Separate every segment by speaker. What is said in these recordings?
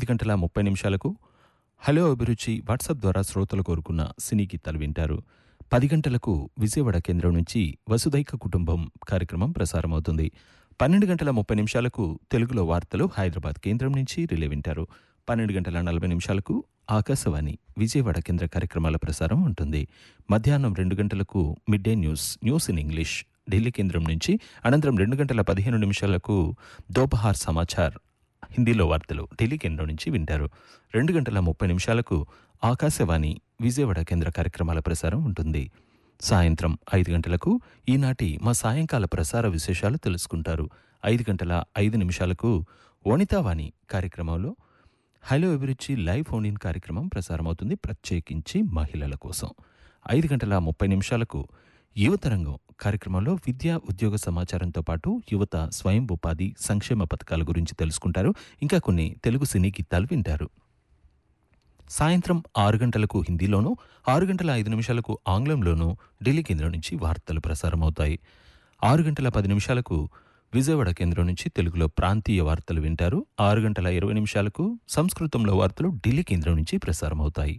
Speaker 1: తొమ్మిది గంటల ముప్పై నిమిషాలకు హలో అభిరుచి వాట్సాప్ ద్వారా శ్రోతలు కోరుకున్న సినీ గీతాలు వింటారు పది గంటలకు విజయవాడ కేంద్రం నుంచి వసుదైక కుటుంబం కార్యక్రమం ప్రసారమవుతుంది పన్నెండు గంటల ముప్పై నిమిషాలకు తెలుగులో వార్తలు హైదరాబాద్ కేంద్రం నుంచి రిలే వింటారు పన్నెండు గంటల నలభై నిమిషాలకు ఆకాశవాణి విజయవాడ కేంద్ర కార్యక్రమాల ప్రసారం ఉంటుంది మధ్యాహ్నం రెండు గంటలకు mid day news news in English Delhi కేంద్రం నుంచి అనంతరం రెండు గంటల పదిహేను నిమిషాలకు దోపహార్ సమాచార్ హిందీలో వార్తలు ఢిల్లీ కేంద్రం నుంచి వింటారు రెండు గంటల ముప్పై నిమిషాలకు ఆకాశవాణి విజయవాడ కేంద్ర కార్యక్రమాల ప్రసారం ఉంటుంది సాయంత్రం ఐదు గంటలకు ఈనాటి మా సాయంకాల ప్రసార విశేషాలు తెలుసుకుంటారు ఐదు గంటల ఐదు నిమిషాలకు వనితావాణి కార్యక్రమంలో హలో అభిరుచి లైవ్ ఫోన్ ఇన్ కార్యక్రమం ప్రసారమవుతుంది ప్రత్యేకించి మహిళల కోసం ఐదు గంటల ముప్పై నిమిషాలకు యువతరంగం కార్యక్రమంలో విద్యా ఉద్యోగ సమాచారంతో పాటు యువత స్వయం ఉపాధి సంక్షేమ పథకాల గురించి తెలుసుకుంటారు ఇంకా కొన్ని తెలుగు సినీ గీతాలు వింటారు సాయంత్రం ఆరు గంటలకు హిందీలోనూ ఆరు గంటల ఐదు నిమిషాలకు ఆంగ్లంలోనూ ఢిల్లీ కేంద్రం నుంచి వార్తలు ప్రసారమవుతాయి ఆరు గంటల పది నిమిషాలకు విజయవాడ కేంద్రం నుంచి తెలుగులో ప్రాంతీయ వార్తలు వింటారు ఆరు గంటల ఇరవై నిమిషాలకు సంస్కృతంలో వార్తలు ఢిల్లీ కేంద్రం నుంచి ప్రసారమవుతాయి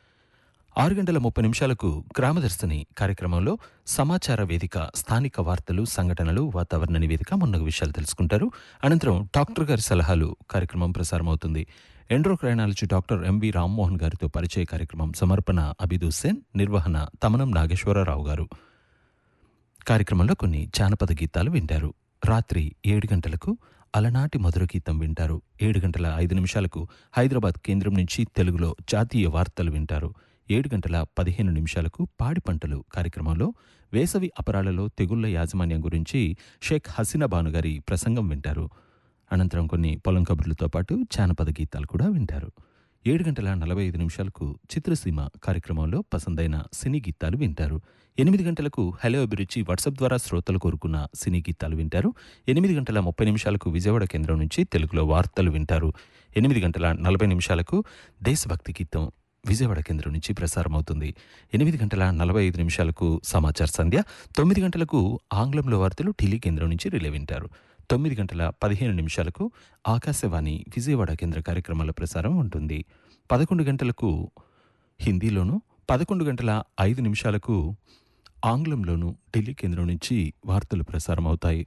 Speaker 1: ఆరు గంటల ముప్పై నిమిషాలకు గ్రామదర్శిని కార్యక్రమంలో సమాచార వేదిక స్థానిక వార్తలు సంఘటనలు వాతావరణ నివేదిక మొన్న విషయాలు తెలుసుకుంటారు అనంతరం డాక్టర్ గారి సలహాలు కార్యక్రమం ప్రసారమవుతుంది ఎండ్రోక్రైనాలజీ డాక్టర్ ఎంవి రామ్మోహన్ గారితో పరిచయ కార్యక్రమం సమర్పణ అబిద్ హుస్సేన్ నిర్వహణ తమనం నాగేశ్వరరావు గారు కార్యక్రమంలో కొన్ని జానపద గీతాలు వింటారు రాత్రి ఏడు గంటలకు అలనాటి మధుర గీతం వింటారు ఏడు గంటల ఐదు నిమిషాలకు హైదరాబాద్ కేంద్రం నుంచి తెలుగులో జాతీయ వార్తలు వింటారు ఏడు గంటల పదిహేను నిమిషాలకు పాడి పంటలు కార్యక్రమంలో వేసవి అపరాలలో తెగుళ్ల యాజమాన్యం గురించి షేక్ హసీనా బాను గారి ప్రసంగం వింటారు అనంతరం కొన్ని పొలం కబుర్లతో పాటు జానపద గీతాలు కూడా వింటారు ఏడు గంటల నలభై ఐదు నిమిషాలకు చిత్రసీమ కార్యక్రమంలో పసందైన సినీ గీతాలు వింటారు ఎనిమిది గంటలకు హలో అభిరుచి వాట్సాప్ ద్వారా శ్రోతలు కోరుకున్న సినీ గీతాలు వింటారు ఎనిమిది గంటల ముప్పై నిమిషాలకు విజయవాడ కేంద్రం నుంచి తెలుగులో వార్తలు వింటారు ఎనిమిది గంటల నలభై నిమిషాలకు దేశభక్తి గీతం విజయవాడ కేంద్రం నుంచి ప్రసారమవుతుంది ఎనిమిది గంటల నలభై ఐదు నిమిషాలకు సమాచార సంధ్య తొమ్మిది గంటలకు ఆంగ్లంలో వార్తలు ఢిల్లీ కేంద్రం నుంచి రిలే వింటారు తొమ్మిది గంటల పదిహేను నిమిషాలకు ఆకాశవాణి విజయవాడ కేంద్ర కార్యక్రమాల ప్రసారం ఉంటుంది పదకొండు గంటలకు హిందీలోను పదకొండు గంటల ఐదు నిమిషాలకు ఆంగ్లంలోను ఢిల్లీ కేంద్రం నుంచి వార్తలు ప్రసారమవుతాయి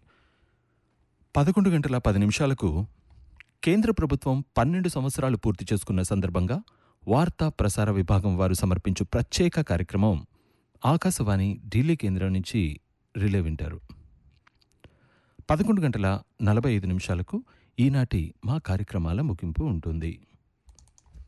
Speaker 1: పదకొండు గంటల పది నిమిషాలకు కేంద్ర ప్రభుత్వం పన్నెండు సంవత్సరాలు పూర్తి చేసుకున్న సందర్భంగా వార్తా ప్రసార విభాగం వారు సమర్పించు ప్రత్యేక కార్యక్రమం ఆకాశవాణి ఢిల్లీ కేంద్రం నుంచి రిలే వింటారు పదకొండు గంటల నలభై ఐదు నిమిషాలకు ఈనాటి మా కార్యక్రమాల ముగింపు ఉంటుంది